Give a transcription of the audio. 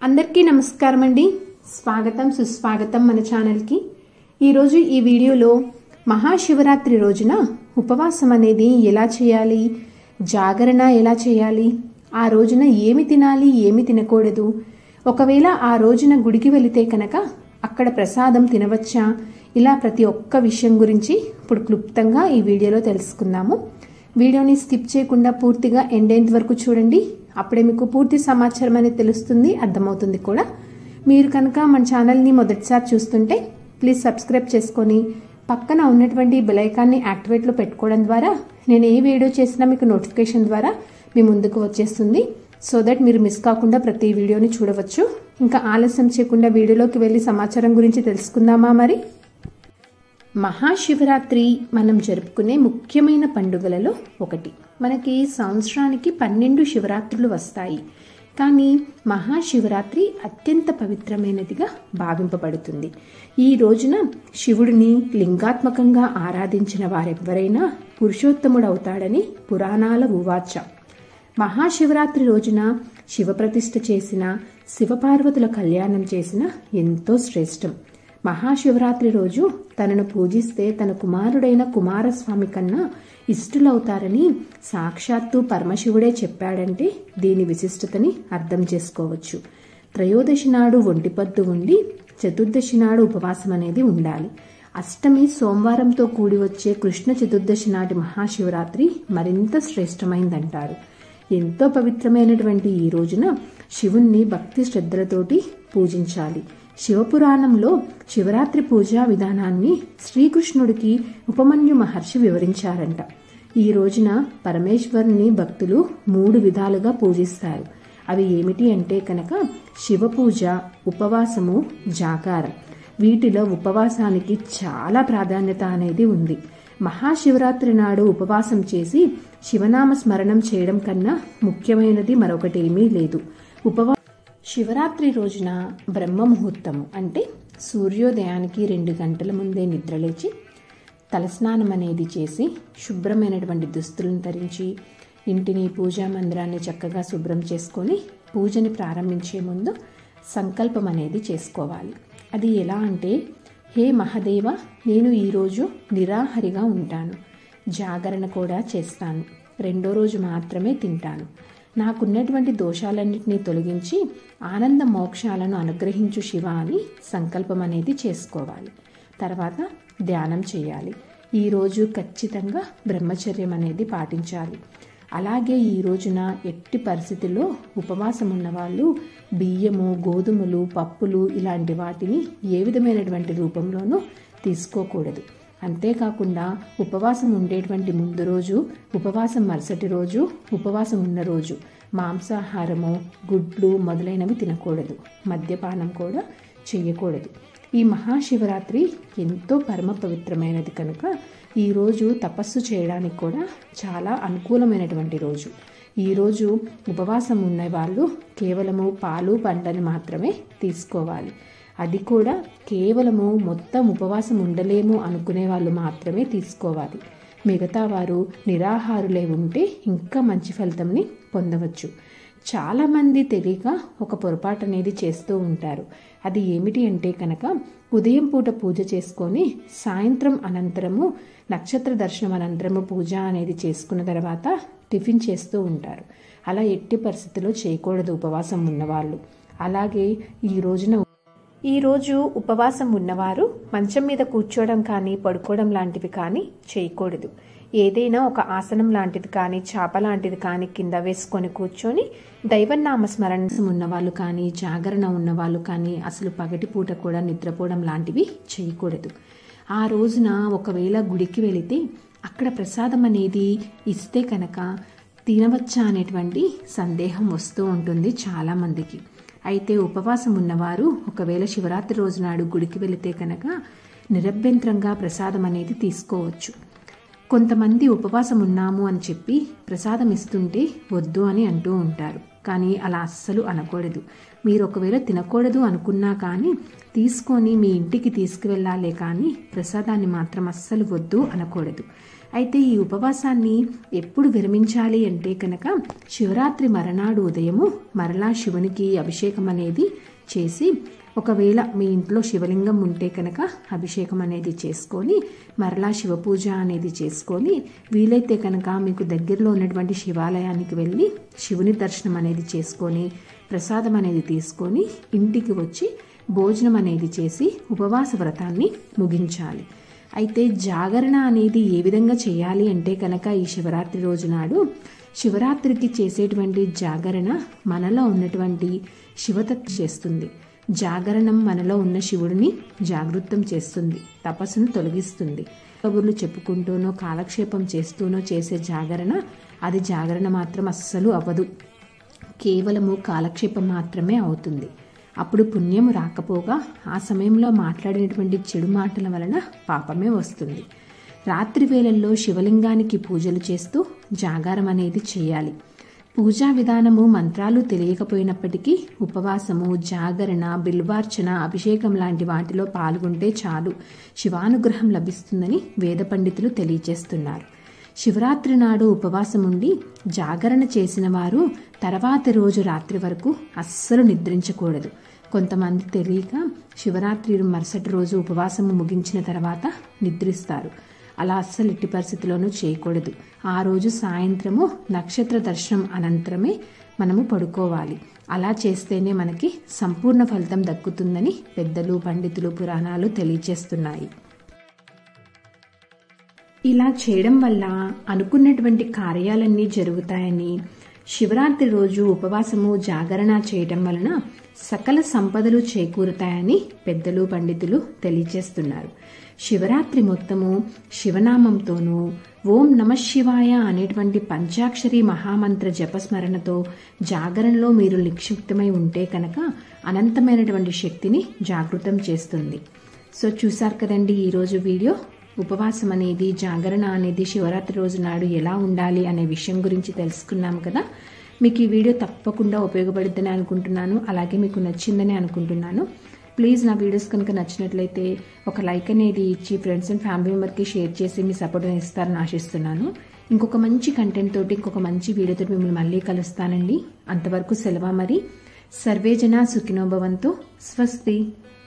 అందరికీ నమస్కారం అండి స్వాగతం సుస్వాగతం మన ఛానల్కి ఈరోజు ఈ వీడియోలో మహాశివరాత్రి రోజున ఉపవాసం అనేది ఎలా చేయాలి జాగరణ ఎలా చేయాలి ఆ రోజున ఏమి తినాలి ఏమి తినకూడదు ఒకవేళ ఆ రోజున గుడికి వెళితే కనుక అక్కడ ప్రసాదం తినవచ్చా ఇలా ప్రతి ఒక్క విషయం గురించి ఇప్పుడు క్లుప్తంగా ఈ వీడియోలో తెలుసుకుందాము వీడియోని స్కిప్ చేయకుండా పూర్తిగా ఎండేంత వరకు చూడండి అప్పుడే మీకు పూర్తి సమాచారం అనేది తెలుస్తుంది అర్థమవుతుంది కూడా మీరు కనుక మన ఛానల్ని మొదటిసారి చూస్తుంటే ప్లీజ్ సబ్స్క్రైబ్ చేసుకొని పక్కన ఉన్నటువంటి బెలైకాన్ని యాక్టివేట్లో పెట్టుకోవడం ద్వారా నేను ఏ వీడియో చేసినా మీకు నోటిఫికేషన్ ద్వారా మీ ముందుకు వచ్చేస్తుంది సో దట్ మీరు మిస్ కాకుండా ప్రతి వీడియోని చూడవచ్చు ఇంకా ఆలస్యం చేయకుండా వీడియోలోకి వెళ్ళి సమాచారం గురించి తెలుసుకుందామా మరి మహాశివరాత్రి మనం జరుపుకునే ముఖ్యమైన పండుగలలో ఒకటి మనకి సంవత్సరానికి పన్నెండు శివరాత్రులు వస్తాయి కానీ మహాశివరాత్రి అత్యంత పవిత్రమైనదిగా భావింపబడుతుంది ఈ రోజున శివుడిని లింగాత్మకంగా ఆరాధించిన వారెవ్వరైనా పురుషోత్తముడవుతాడని పురాణాల ఉవాచ మహాశివరాత్రి రోజున శివప్రతిష్ఠ చేసిన శివపార్వతుల కళ్యాణం చేసిన ఎంతో శ్రేష్టం మహాశివరాత్రి రోజు తనను పూజిస్తే తన కుమారుడైన కుమారస్వామి కన్నా ఇష్టలవుతారని సాక్షాత్తు పరమశివుడే చెప్పాడంటే దీని విశిష్టతని అర్థం చేసుకోవచ్చు త్రయోదశి నాడు ఒంటిపద్దు ఉండి చతుర్దశి నాడు ఉపవాసం అనేది ఉండాలి అష్టమి సోమవారంతో కూడి వచ్చే కృష్ణ చతుర్దశి నాటి మహాశివరాత్రి మరింత శ్రేష్టమైందంటారు ఎంతో పవిత్రమైనటువంటి ఈ రోజున శివుణ్ణి భక్తి శ్రద్ధలతోటి పూజించాలి శివపురాణంలో శివరాత్రి పూజా విధానాన్ని శ్రీకృష్ణుడికి ఉపమన్యు మహర్షి వివరించారంట ఈ రోజున పరమేశ్వరుని భక్తులు మూడు విధాలుగా పూజిస్తారు అవి ఏమిటి అంటే కనుక శివ పూజ ఉపవాసము జాగారం వీటిలో ఉపవాసానికి చాలా ప్రాధాన్యత అనేది ఉంది మహాశివరాత్రి నాడు ఉపవాసం చేసి శివనామ స్మరణం చేయడం కన్నా ముఖ్యమైనది మరొకటి ఏమీ లేదు ఉపవా శివరాత్రి రోజున బ్రహ్మ ముహూర్తం అంటే సూర్యోదయానికి రెండు గంటల ముందే నిద్రలేచి తలస్నానం అనేది చేసి శుభ్రమైనటువంటి దుస్తులను ధరించి ఇంటిని పూజా మందిరాన్ని చక్కగా శుభ్రం చేసుకొని పూజని ప్రారంభించే ముందు సంకల్పం అనేది చేసుకోవాలి అది ఎలా అంటే హే మహదేవ నేను ఈరోజు నిరాహరిగా ఉంటాను జాగరణ కూడా చేస్తాను రెండో రోజు మాత్రమే తింటాను నాకున్నటువంటి దోషాలన్నింటినీ తొలగించి ఆనంద మోక్షాలను అనుగ్రహించు శివ అని సంకల్పం అనేది చేసుకోవాలి తర్వాత ధ్యానం చేయాలి ఈరోజు ఖచ్చితంగా బ్రహ్మచర్యం అనేది పాటించాలి అలాగే ఈ రోజున ఎట్టి పరిస్థితుల్లో ఉపవాసం ఉన్నవాళ్ళు బియ్యము గోధుమలు పప్పులు ఇలాంటి వాటిని ఏ విధమైనటువంటి రూపంలోనూ తీసుకోకూడదు అంతేకాకుండా ఉపవాసం ఉండేటువంటి ముందు రోజు ఉపవాసం మరుసటి రోజు ఉపవాసం ఉన్న రోజు మాంసాహారము గుడ్లు మొదలైనవి తినకూడదు మద్యపానం కూడా చేయకూడదు ఈ మహాశివరాత్రి ఎంతో పరమ పవిత్రమైనది కనుక ఈరోజు తపస్సు చేయడానికి కూడా చాలా అనుకూలమైనటువంటి రోజు ఈరోజు ఉపవాసం ఉన్న వాళ్ళు కేవలము పాలు పండ్లను మాత్రమే తీసుకోవాలి అది కూడా కేవలము మొత్తం ఉపవాసం ఉండలేము అనుకునే వాళ్ళు మాత్రమే తీసుకోవాలి మిగతా వారు నిరాహారులే ఉంటే ఇంకా మంచి ఫలితంని పొందవచ్చు చాలామంది తెలియక ఒక పొరపాటు అనేది చేస్తూ ఉంటారు అది ఏమిటి అంటే కనుక ఉదయం పూట పూజ చేసుకొని సాయంత్రం అనంతరము నక్షత్ర దర్శనం అనంతరము పూజ అనేది చేసుకున్న తర్వాత టిఫిన్ చేస్తూ ఉంటారు అలా ఎట్టి పరిస్థితిలో చేయకూడదు ఉపవాసం ఉన్నవాళ్ళు అలాగే ఈ రోజున ఈరోజు ఉపవాసం ఉన్నవారు మంచం మీద కూర్చోవడం కానీ పడుకోవడం లాంటివి కానీ చేయకూడదు ఏదైనా ఒక ఆసనం లాంటిది కానీ చాప లాంటిది కానీ కింద వేసుకొని కూర్చొని దైవనామ స్మరణ ఉన్నవాళ్ళు కానీ జాగరణ ఉన్నవాళ్ళు కానీ అసలు పగటిపూట కూడా నిద్రపోవడం లాంటివి చేయకూడదు ఆ రోజున ఒకవేళ గుడికి వెళితే అక్కడ ప్రసాదం అనేది ఇస్తే కనుక తినవచ్చా అనేటువంటి సందేహం వస్తూ ఉంటుంది చాలామందికి అయితే ఉపవాసం ఉన్నవారు ఒకవేళ శివరాత్రి రోజు నాడు గుడికి వెళితే కనుక నిరభ్యంతరంగా ప్రసాదం అనేది తీసుకోవచ్చు కొంతమంది ఉపవాసం ఉన్నాము అని చెప్పి ప్రసాదం ఇస్తుంటే వద్దు అని అంటూ ఉంటారు కానీ అలా అస్సలు అనకూడదు మీరు ఒకవేళ తినకూడదు అనుకున్నా కానీ తీసుకొని మీ ఇంటికి తీసుకువెళ్ళాలే కానీ ప్రసాదాన్ని మాత్రం అస్సలు వద్దు అనకూడదు అయితే ఈ ఉపవాసాన్ని ఎప్పుడు విరమించాలి అంటే కనుక శివరాత్రి మరనాడు ఉదయము మరలా శివునికి అభిషేకం అనేది చేసి ఒకవేళ మీ ఇంట్లో శివలింగం ఉంటే కనుక అభిషేకం అనేది చేసుకొని మరలా శివ పూజ అనేది చేసుకొని వీలైతే కనుక మీకు దగ్గరలో ఉన్నటువంటి శివాలయానికి వెళ్ళి శివుని దర్శనం అనేది చేసుకొని ప్రసాదం అనేది తీసుకొని ఇంటికి వచ్చి భోజనం అనేది చేసి ఉపవాస వ్రతాన్ని ముగించాలి అయితే జాగరణ అనేది ఏ విధంగా చేయాలి అంటే కనుక ఈ శివరాత్రి రోజు నాడు శివరాత్రికి చేసేటువంటి జాగరణ మనలో ఉన్నటువంటి శివతత్వ చేస్తుంది జాగరణం మనలో ఉన్న శివుడిని జాగృతం చేస్తుంది తపస్సును తొలగిస్తుంది కబుర్లు చెప్పుకుంటూనో కాలక్షేపం చేస్తూనో చేసే జాగరణ అది జాగరణ మాత్రం అస్సలు అవ్వదు కేవలము కాలక్షేపం మాత్రమే అవుతుంది అప్పుడు పుణ్యము రాకపోగా ఆ సమయంలో మాట్లాడినటువంటి చెడు మాటల వలన పాపమే వస్తుంది రాత్రి వేళల్లో శివలింగానికి పూజలు చేస్తూ జాగారం అనేది చేయాలి పూజా విధానము మంత్రాలు తెలియకపోయినప్పటికీ ఉపవాసము జాగరణ బిల్వార్చన అభిషేకం లాంటి వాటిలో పాల్గొంటే చాలు శివానుగ్రహం లభిస్తుందని వేద పండితులు తెలియచేస్తున్నారు శివరాత్రి నాడు ఉపవాసం ఉండి జాగరణ చేసిన వారు తర్వాతి రోజు రాత్రి వరకు అస్సలు నిద్రించకూడదు కొంతమంది తెలియక శివరాత్రి మరుసటి రోజు ఉపవాసము ముగించిన తర్వాత నిద్రిస్తారు అలా అస్సలు ఎట్టి పరిస్థితిలోనూ చేయకూడదు ఆ రోజు సాయంత్రము నక్షత్ర దర్శనం అనంతరమే మనము పడుకోవాలి అలా చేస్తేనే మనకి సంపూర్ణ ఫలితం దక్కుతుందని పెద్దలు పండితులు పురాణాలు తెలియచేస్తున్నాయి ఇలా చేయడం వల్ల అనుకున్నటువంటి కార్యాలన్నీ జరుగుతాయని శివరాత్రి రోజు ఉపవాసము జాగరణ చేయటం వలన సకల సంపదలు చేకూరుతాయని పెద్దలు పండితులు తెలియచేస్తున్నారు శివరాత్రి మొత్తము శివనామంతోనూ ఓం నమ శివాయ అనేటువంటి పంచాక్షరి మహామంత్ర జపస్మరణతో జాగరణలో మీరు నిక్షిప్తమై ఉంటే కనుక అనంతమైనటువంటి శక్తిని జాగృతం చేస్తుంది సో చూసారు కదండి ఈరోజు వీడియో ఉపవాసం అనేది జాగరణ అనేది శివరాత్రి రోజు నాడు ఎలా ఉండాలి అనే విషయం గురించి తెలుసుకున్నాం కదా మీకు ఈ వీడియో తప్పకుండా ఉపయోగపడుద్దని అనుకుంటున్నాను అలాగే మీకు నచ్చిందని అనుకుంటున్నాను ప్లీజ్ నా వీడియోస్ కనుక నచ్చినట్లయితే ఒక లైక్ అనేది ఇచ్చి ఫ్రెండ్స్ అండ్ ఫ్యామిలీ మెంబర్కి షేర్ చేసి మీ సపోర్ట్ ఇస్తారని ఆశిస్తున్నాను ఇంకొక మంచి కంటెంట్ తోటి ఇంకొక మంచి వీడియోతో మిమ్మల్ని మళ్ళీ కలుస్తానండి అంతవరకు సెలవు మరి సర్వేజన సుఖినోభవంతో స్వస్తి